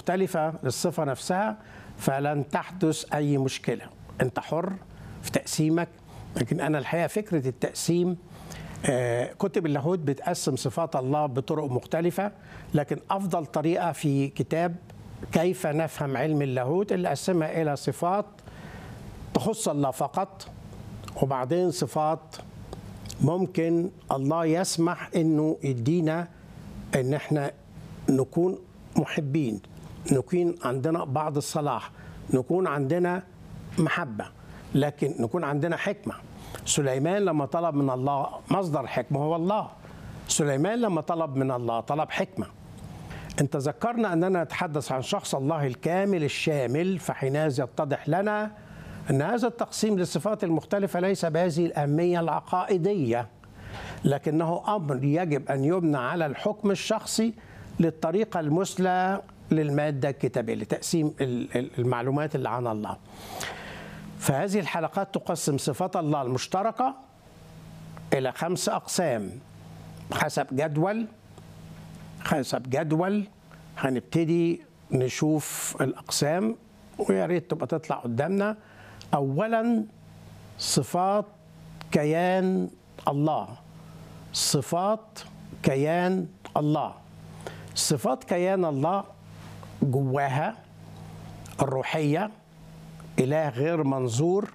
مختلفة للصفة نفسها فلن تحدث أي مشكلة أنت حر في تقسيمك لكن أنا الحقيقة فكرة التقسيم آه، كتب اللاهوت بتقسم صفات الله بطرق مختلفة لكن أفضل طريقة في كتاب كيف نفهم علم اللاهوت اللي قسمها إلى صفات تخص الله فقط وبعدين صفات ممكن الله يسمح انه يدينا ان احنا نكون محبين نكون عندنا بعض الصلاح نكون عندنا محبه لكن نكون عندنا حكمه سليمان لما طلب من الله مصدر الحكمه هو الله سليمان لما طلب من الله طلب حكمه انت ذكرنا اننا نتحدث عن شخص الله الكامل الشامل فحينئذ يتضح لنا ان هذا التقسيم للصفات المختلفه ليس بهذه الاهميه العقائديه لكنه امر يجب ان يبنى على الحكم الشخصي للطريقه المثلى للماده الكتابيه لتقسيم ال- ال- المعلومات اللي عن الله. فهذه الحلقات تقسم صفات الله المشتركه الى خمس اقسام حسب جدول حسب جدول هنبتدي نشوف الاقسام ويا ريت تبقى تطلع قدامنا اولا صفات كيان الله صفات كيان الله صفات كيان الله جواها الروحيه اله غير منظور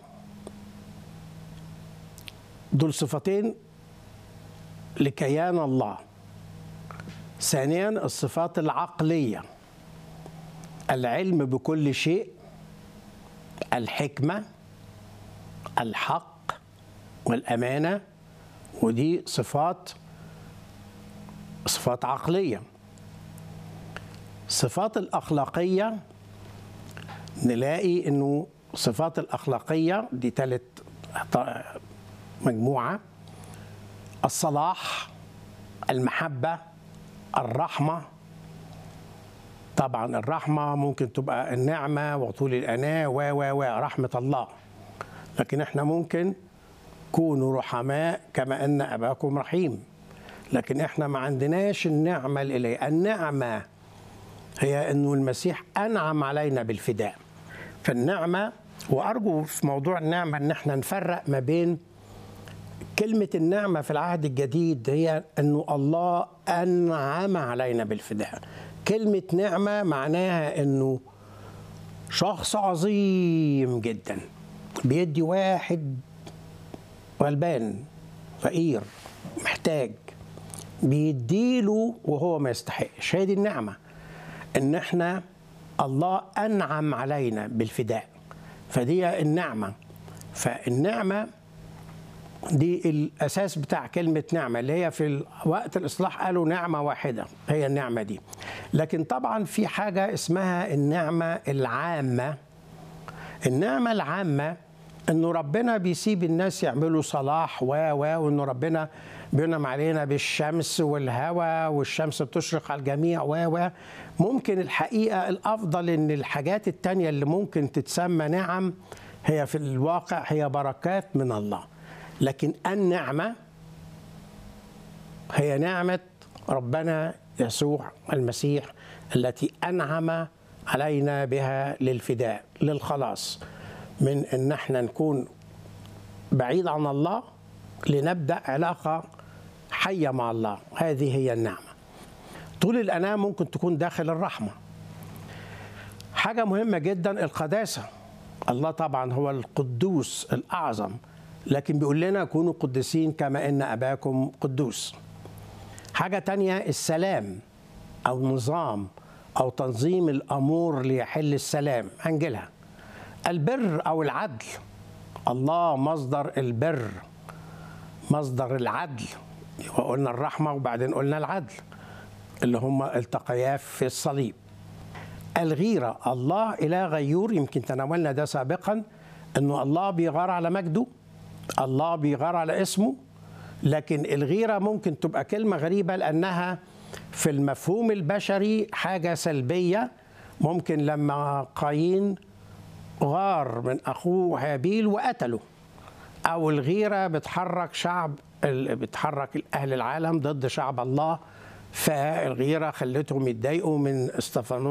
دول صفتين لكيان الله ثانيا الصفات العقليه العلم بكل شيء الحكمه الحق والامانه ودي صفات صفات عقليه صفات الاخلاقيه نلاقي انه صفات الاخلاقيه دي ثالث مجموعه الصلاح المحبه الرحمه طبعا الرحمه ممكن تبقى النعمه وطول الاناه و و و رحمه الله لكن احنا ممكن كونوا رحماء كما ان اباكم رحيم لكن احنا ما عندناش النعمه الالهيه النعمه هي انه المسيح انعم علينا بالفداء فالنعمه وارجو في موضوع النعمه ان احنا نفرق ما بين كلمه النعمه في العهد الجديد هي انه الله انعم علينا بالفداء كلمه نعمه معناها انه شخص عظيم جدا بيدي واحد غلبان فقير محتاج بيديله وهو ما يستحقش هي دي النعمه ان احنا الله انعم علينا بالفداء فدي النعمه فالنعمه دي الاساس بتاع كلمه نعمه اللي هي في وقت الاصلاح قالوا نعمه واحده هي النعمه دي لكن طبعا في حاجه اسمها النعمه العامه النعمه العامه انه ربنا بيسيب الناس يعملوا صلاح و و وانه ربنا بينعم علينا بالشمس والهواء والشمس بتشرق على الجميع و و ممكن الحقيقه الافضل ان الحاجات التانية اللي ممكن تتسمى نعم هي في الواقع هي بركات من الله لكن النعمه هي نعمه ربنا يسوع المسيح التي انعم علينا بها للفداء للخلاص من ان احنا نكون بعيد عن الله لنبدا علاقه حيه مع الله هذه هي النعمه طول الاناه ممكن تكون داخل الرحمه حاجه مهمه جدا القداسه الله طبعا هو القدوس الاعظم لكن بيقول لنا كونوا قدسين كما ان اباكم قدوس حاجه تانية السلام او نظام او تنظيم الامور ليحل السلام هنجيلها البر او العدل الله مصدر البر مصدر العدل وقلنا الرحمه وبعدين قلنا العدل اللي هم التقيا في الصليب الغيره الله اله غيور يمكن تناولنا ده سابقا انه الله بيغار على مجده الله بيغار على اسمه لكن الغيره ممكن تبقى كلمه غريبه لانها في المفهوم البشري حاجه سلبيه ممكن لما قايين غار من اخوه هابيل وقتله او الغيره بتحرك شعب بتحرك اهل العالم ضد شعب الله فالغيره خلتهم يتضايقوا من استفانوس